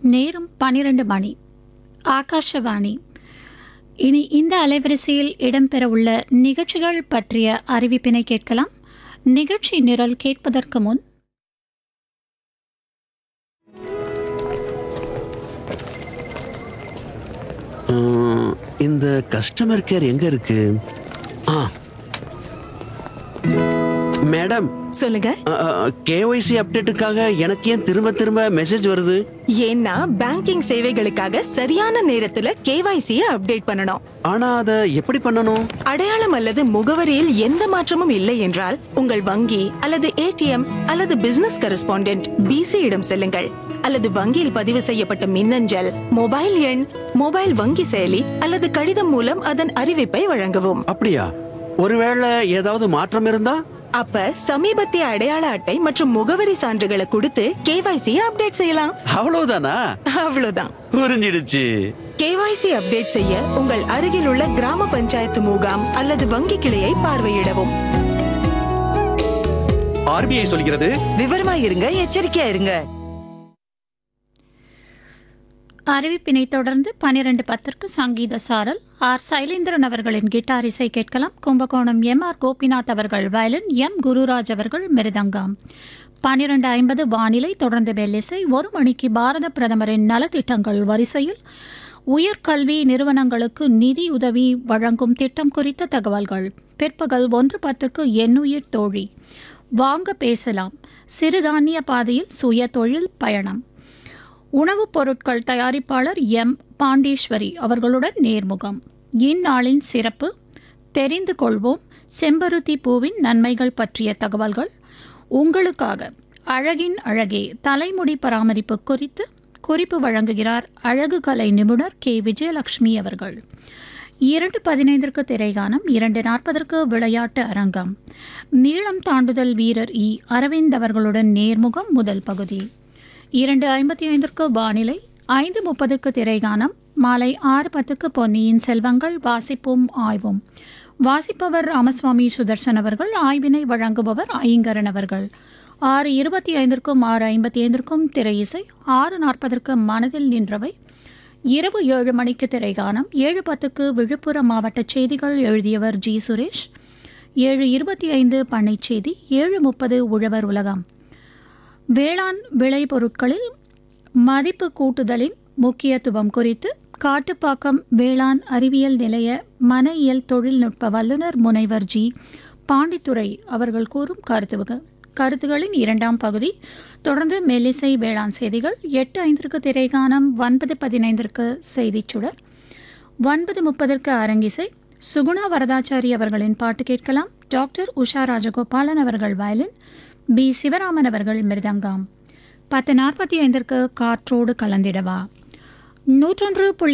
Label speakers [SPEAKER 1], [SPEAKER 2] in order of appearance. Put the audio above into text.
[SPEAKER 1] நேரம் பன்னிரண்டு மணி ஆகாஷவாணி இனி இந்த அலைவரிசையில் இடம்பெறவுள்ள நிகழ்ச்சிகள் பற்றிய அறிவிப்பினை கேட்கலாம் நிகழ்ச்சி நிரல் கேட்பதற்கு முன்
[SPEAKER 2] உம், இந்த கஸ்டமர் கேர் எங்க இருக்கு ஆ மேடம்
[SPEAKER 3] சொல்லுங்க
[SPEAKER 2] கேஒய்சி அப்டேட்டுக்காக எனக்கு ஏன் திரும்ப திரும்ப மெசேஜ் வருது
[SPEAKER 3] ஏன்னா பேங்கிங் சேவைகளுக்காக சரியான நேரத்துல கேவைசியை அப்டேட் பண்ணணும்
[SPEAKER 2] ஆனா அதை எப்படி பண்ணணும்
[SPEAKER 3] அடையாளம் அல்லது முகவரியில் எந்த மாற்றமும் இல்லை என்றால் உங்கள் வங்கி அல்லது ஏடிஎம் அல்லது பிசினஸ் கரஸ்பாண்டென்ட் பிசி இடம் செல்லுங்கள் அல்லது வங்கியில் பதிவு செய்யப்பட்ட மின்னஞ்சல் மொபைல் எண் மொபைல் வங்கி செயலி அல்லது கடிதம் மூலம் அதன் அறிவிப்பை வழங்கவும்
[SPEAKER 2] அப்படியா ஒருவேளை ஏதாவது மாற்றம் இருந்தா
[SPEAKER 3] அப்ப சமீபத்திய அடையாள அட்டை மற்றும் முகவரி சான்றுகளை கொடுத்து கேவைசி அப்டேட் செய்யலாம்
[SPEAKER 2] அவ்வளவுதானா
[SPEAKER 3] அவ்வளவுதான்
[SPEAKER 2] புரிஞ்சிடுச்சு
[SPEAKER 3] கேவைசி அப்டேட் செய்ய உங்கள் அருகில் உள்ள கிராம பஞ்சாயத்து முகாம் அல்லது வங்கி கிளையை பார்வையிடவும்
[SPEAKER 2] ஆர்பிஐ சொல்கிறது
[SPEAKER 4] விவரமா இருங்க எச்சரிக்கையா இருங்க
[SPEAKER 1] அறிவிப்பினை தொடர்ந்து பனிரெண்டு பத்திற்கு சங்கீத சாரல் ஆர் சைலேந்திரன் அவர்களின் கிட்டார் இசை கேட்கலாம் கும்பகோணம் எம் ஆர் கோபிநாத் அவர்கள் வயலின் எம் குருராஜ் அவர்கள் மிருதங்கம் பனிரெண்டு ஐம்பது வானிலை தொடர்ந்து வெள்ளிசை ஒரு மணிக்கு பாரத பிரதமரின் நலத்திட்டங்கள் வரிசையில் உயர்கல்வி நிறுவனங்களுக்கு நிதி உதவி வழங்கும் திட்டம் குறித்த தகவல்கள் பிற்பகல் ஒன்று பத்துக்கு எண்ணுயிர் தோழி வாங்க பேசலாம் சிறுதானிய பாதையில் சுய தொழில் பயணம் உணவுப் பொருட்கள் தயாரிப்பாளர் எம் பாண்டீஸ்வரி அவர்களுடன் நேர்முகம் இந்நாளின் சிறப்பு தெரிந்து கொள்வோம் செம்பருத்தி பூவின் நன்மைகள் பற்றிய தகவல்கள் உங்களுக்காக அழகின் அழகே தலைமுடி பராமரிப்பு குறித்து குறிப்பு வழங்குகிறார் அழகு கலை நிபுணர் கே விஜயலட்சுமி அவர்கள் இரண்டு பதினைந்திற்கு திரைகானம் இரண்டு நாற்பதற்கு விளையாட்டு அரங்கம் நீளம் தாண்டுதல் வீரர் இ அரவிந்த் அவர்களுடன் நேர்முகம் முதல் பகுதி இரண்டு ஐம்பத்தி ஐந்திற்கு வானிலை ஐந்து முப்பதுக்கு திரைகானம் மாலை ஆறு பத்துக்கு பொன்னியின் செல்வங்கள் வாசிப்போம் ஆய்வும் வாசிப்பவர் ராமசுவாமி சுதர்சன் அவர்கள் ஆய்வினை வழங்குபவர் ஐங்கரன் அவர்கள் ஆறு இருபத்தி ஐந்திற்கும் ஆறு ஐம்பத்தி ஐந்திற்கும் திரை இசை ஆறு நாற்பதற்கு மனதில் நின்றவை இரவு ஏழு மணிக்கு திரைகானம் ஏழு பத்துக்கு விழுப்புரம் மாவட்ட செய்திகள் எழுதியவர் ஜி சுரேஷ் ஏழு இருபத்தி ஐந்து பண்ணை செய்தி ஏழு முப்பது உழவர் உலகம் வேளாண் விளைபொருட்களில் மதிப்பு கூட்டுதலின் முக்கியத்துவம் குறித்து காட்டுப்பாக்கம் வேளாண் அறிவியல் நிலைய மன இயல் தொழில்நுட்ப வல்லுநர் முனைவர் ஜி பாண்டித்துரை அவர்கள் கூறும் கருத்துகள் கருத்துகளின் இரண்டாம் பகுதி தொடர்ந்து மெல்லிசை வேளாண் செய்திகள் எட்டு ஐந்திற்கு திரைகானம் ஒன்பது பதினைந்திற்கு செய்திச் சுடர் ஒன்பது முப்பதற்கு அரங்கிசை சுகுணா வரதாச்சாரி அவர்களின் பாட்டு கேட்கலாம் டாக்டர் உஷா ராஜகோபாலன் அவர்கள் வயலின் பி சிவராமன் அவர்கள் மிருதங்கம் பத்து நாற்பத்தி ஐந்திற்கு காற்றோடு கலந்திடவா நூற்றொன்று புள்ளி